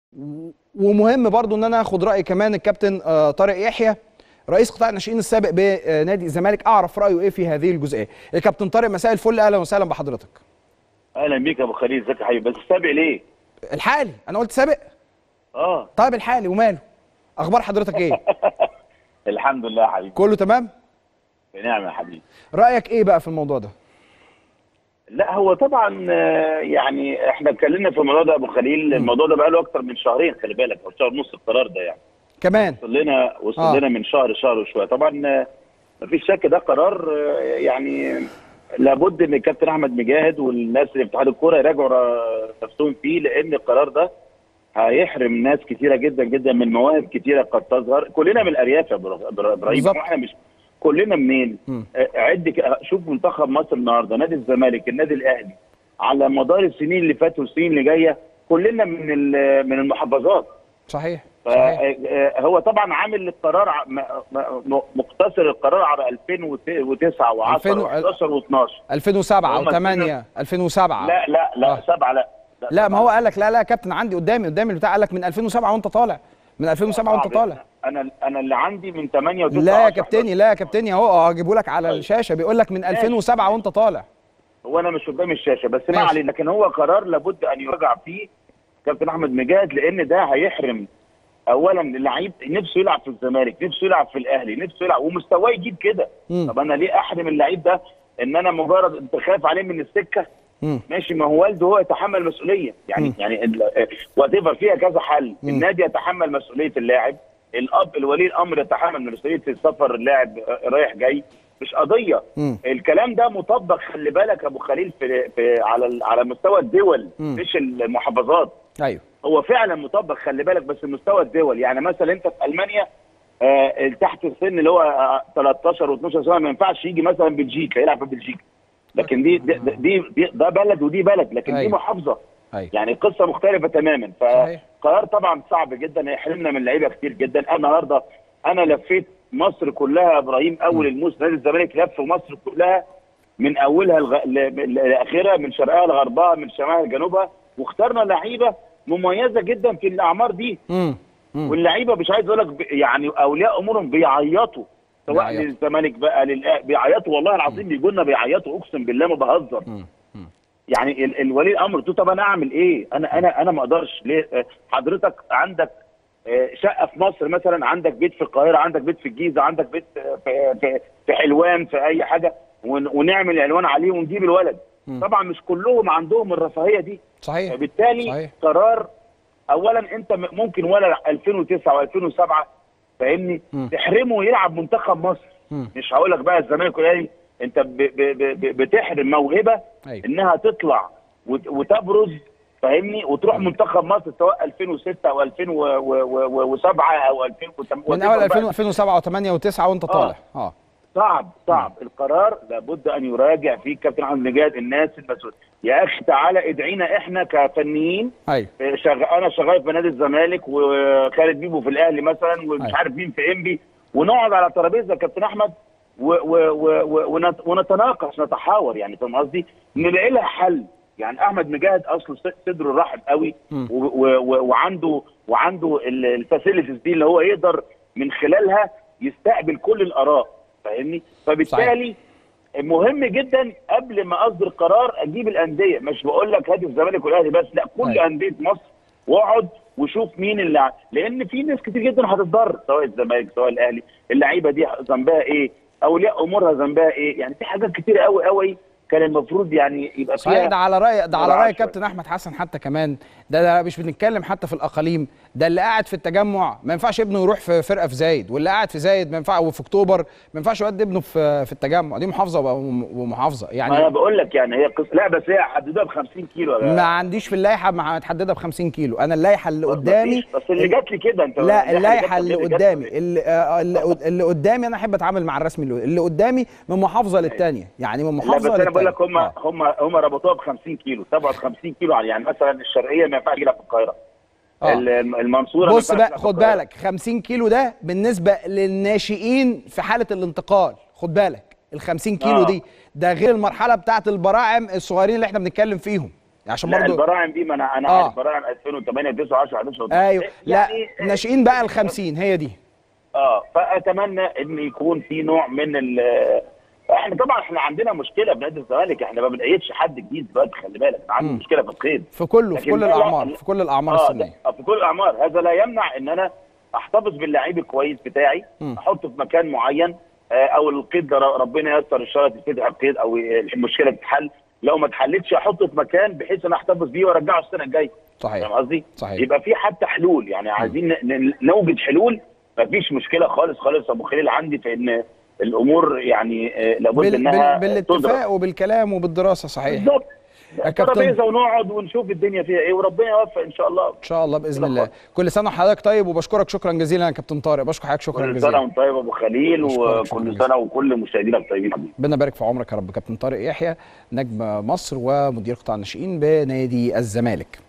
و- ومهم برضو ان انا اخد راي كمان الكابتن آه، طارق يحيى رئيس قطاع الناشئين السابق بنادي الزمالك اعرف رايه ايه في هذه الجزئيه يا كابتن طارق مساء الفل اهلا وسهلا بحضرتك اهلا بيك يا ابو خليل ازيك يا حبيبي بس سابق ليه؟ الحالي انا قلت سابق اه طيب الحالي وماله اخبار حضرتك ايه الحمد لله يا حبيبي كله تمام بنعم يا حبيبي رايك ايه بقى في الموضوع ده لا هو طبعا آه، يعني احنا اتكلمنا في الموضوع ده يا ابو خليل الموضوع ده بقى له اكتر من شهرين خلي بالك او شهر ونص القرار ده يعني كمان وصل لنا وصل آه. لنا من شهر شهر وشويه طبعا آه، مفيش شك ده قرار آه، يعني لابد ان الكابتن احمد مجاهد والناس اللي في اتحاد الكوره يراجعوا را- نفسهم فيه لان القرار ده هيحرم ناس كتيره جدا جدا من مواهب كتيره قد تظهر كلنا من الارياف يا إبرا- إبرا- ابراهيم بالظبط. احنا مش كلنا منين مم. آه، عد ك- شوف منتخب مصر النهارده نادي الزمالك النادي الاهلي على مدار السنين اللي فاتت والسنين اللي جايه كلنا من ال- من المحافظات صحيح صحيح فهو طبعا عامل القرار ع- م- م- مقتصر القرار على 2009 و10 2000 و11 و12 2007 هم و8 2007 لا لا لا آه. سبعه لا لا ما هو قال لك لا لا يا كابتن عندي قدامي قدامي البتاع قال لك من 2007 وانت طالع من 2007 وانت طالع انا انا اللي عندي من 8 و9 لا يا كابتني لا يا كابتني اهو هجيبه لك على طيب. الشاشه بيقول لك من 2007 وانت طالع هو انا مش قدام الشاشه بس ما ماشي. علينا لكن هو قرار لابد ان يراجع فيه كابتن احمد مجاهد لان ده هيحرم اولا اللعيب نفسه يلعب في الزمالك نفسه يلعب في الاهلي نفسه يلعب ومستواه يجيب كده مم. طب انا ليه احرم اللعيب ده ان انا مجرد انت خايف عليه من السكه مم. ماشي ما هو والده هو يتحمل مسؤوليه يعني مم. يعني وات ايفر فيها كذا حل مم. النادي يتحمل مسؤوليه اللاعب الاب الولي الامر يتحمل مسؤوليه السفر اللاعب رايح جاي مش قضيه مم. الكلام ده مطبق خلي بالك يا ابو خليل في, في على ال- على مستوى الدول مم. مش المحافظات ايوه هو فعلا مطبق خلي بالك بس مستوى الدول يعني مثلا انت في المانيا آه تحت السن اللي هو آه 13 و12 سنه ما ينفعش يجي مثلا بلجيكا يلعب في بلجيكا لكن دي دي, دي, دي ده بلد ودي بلد لكن دي أيوة. محافظه ايوه يعني قصه مختلفه تماما صحيح. فقرار طبعا صعب جدا هيحرمنا من لعيبه كتير جدا انا النهارده انا لفيت مصر كلها يا ابراهيم اول الموسم نادي الزمالك لف مصر كلها من اولها لغ... ل- لاخرها من شرقها لغربها من شمالها لجنوبها واخترنا لعيبه مميزه جدا في الاعمار دي امم امم واللعيبه مش عايز اقول لك ب- يعني اولياء امورهم بيعيطوا سواء بيعيطوا. للزمالك بقى للأ... بيعيطوا والله العظيم بيجوا لنا بيعيطوا اقسم بالله ما بهزر مم. مم. يعني ال- الولي الامر قلت له طب انا اعمل ايه؟ انا انا انا ما اقدرش ليه؟ آه، حضرتك عندك آه، شقه في مصر مثلا عندك بيت في القاهره عندك بيت في الجيزه عندك بيت آه، في في, في حلوان في اي حاجه ون- ونعمل عنوان عليه ونجيب الولد مم. طبعا مش كلهم عندهم الرفاهيه دي صحيح بالتالي صحيح. قرار اولا انت م- ممكن ولا 2009 و2007 فاهمني مم. تحرمه يلعب منتخب مصر مم. مش هقول لك بقى الزمالك والاهلي انت ب ب ب ب بتحرم موهبه ايوه انها تطلع وت- وتبرز فاهمني وتروح منتخب مصر سواء 2006 او 2007 او 2008 من اول 2000 2007 و8 و9 وانت طالع اه صعب صعب القرار لابد ان يراجع فيه كابتن احمد نجاد الناس المسؤول يا اخي تعالى ادعينا احنا كفنيين ايوه شغ... انا شغال في نادي الزمالك وخالد بيبو في الاهلي مثلا ومش أيوة. عارف مين في انبي ونقعد على ترابيزه يا كابتن احمد و... و... و... و... ونت... ونتناقش نتحاور يعني فاهم قصدي؟ نلاقي لها حل يعني احمد مجاهد اصله ص- صدره رحب قوي مم. و... و... و... وعنده وعنده الفاسيلتيز دي اللي هو يقدر من خلالها يستقبل كل الاراء فاهمني؟ فبالتالي مهم جدا قبل ما اصدر قرار اجيب الانديه مش بقول لك هات الزمالك والاهلي بس لا كل أيوة. انديه مصر واقعد وشوف مين اللي ع- لان في ناس كتير جدا هتتضرر سواء الزمالك سواء الاهلي اللعيبه دي ذنبها ايه اولياء امورها ذنبها ايه يعني في حاجات كتير قوي قوي كان المفروض يعني يبقى صحيح فيها ده على راي ده على مراعاة راي شوية. كابتن احمد حسن حتى كمان ده, ده مش بنتكلم حتى في الاقاليم ده اللي قاعد في التجمع ما ينفعش ابنه يروح في فرقه في زايد واللي قاعد في زايد ما ينفع وفي اكتوبر ما ينفعش يودي ابنه في في التجمع دي محافظه وم- ومحافظه ما انا يعني بقول لك يعني هي قصه لا بس هي حددوها ب 50 كيلو يا ما عنديش في اللائحه مع- متحدده ب 50 كيلو انا اللائحه اللي بس قدامي مفيش- بس اللي جات لي كده انت لا اللائحه جات اللي لي جات قدامي لي. اللي, آه، اللي اللي قدامي انا احب اتعامل مع الرسمي اللي اللي قدامي من محافظه للتانيه يعني من لا بس محافظه انا بقول لك للتانية. هم آه. هم هم ربطوها ب 50 كيلو تبعد 50 كيلو على يعني مثلا الشرقيه ما ينفعش يلعب في القاهره آه. ال- المنصوره ما بص ينفعش بقى يلعب في خد القاهرة. بالك 50 كيلو ده بالنسبه للناشئين في حاله الانتقال خد بالك ال 50 كيلو آه. دي ده غير المرحله بتاعه البراعم الصغيرين اللي احنا بنتكلم فيهم عشان لا برضو البراعم دي ما انا انا آه. عارف براعم 2008 9 10 11 ايوه لا يعني ناشئين بقى ال 50 هي دي اه فاتمنى ان يكون في نوع من ال احنا طبعا احنا عندنا مشكله في نادي الزمالك احنا ما بنأيدش حد جديد دلوقتي خلي بالك احنا عندنا مم. مشكله في القيد في كله في لكن كل لا- لا- الاعمار في كل الاعمار اه السنيه ده- في كل الاعمار هذا لا يمنع ان انا احتفظ باللعيب الكويس بتاعي مم. احطه في مكان معين آه، او القيد ده ر- ربنا ييسر الشرط يتفتح القيد او المشكله تتحل لو ما اتحلتش احطه في مكان بحيث ان احتفظ بيه وارجعه السنه الجايه فاهم صحيح قصدي؟ صحيح. يبقى في حتى حلول يعني عايزين ن- ن- نوجد حلول مفيش مشكله خالص خالص يا ابو خليل عندي في ان الامور يعني آه، لابد بال انها بال تدرس. بالاتفاق وبالكلام وبالدراسه صحيح بالظبط يا كابتن. ترابيزه ونقعد ونشوف الدنيا فيها ايه وربنا يوفق ان شاء الله ان شاء الله باذن كده الله خالص. كل سنه وحضرتك طيب وبشكرك شكرا جزيلا يا كابتن طارق بشكر حضرتك شكرا كل سنه جزيلا وانت طيب يا ابو خليل أشكرك شكراً وكل جزيلاً. سنه وكل مشاهدينك طيبين حبيبي ربنا يبارك في عمرك يا رب كابتن طارق يحيى نجم مصر ومدير قطاع الناشئين بنادي الزمالك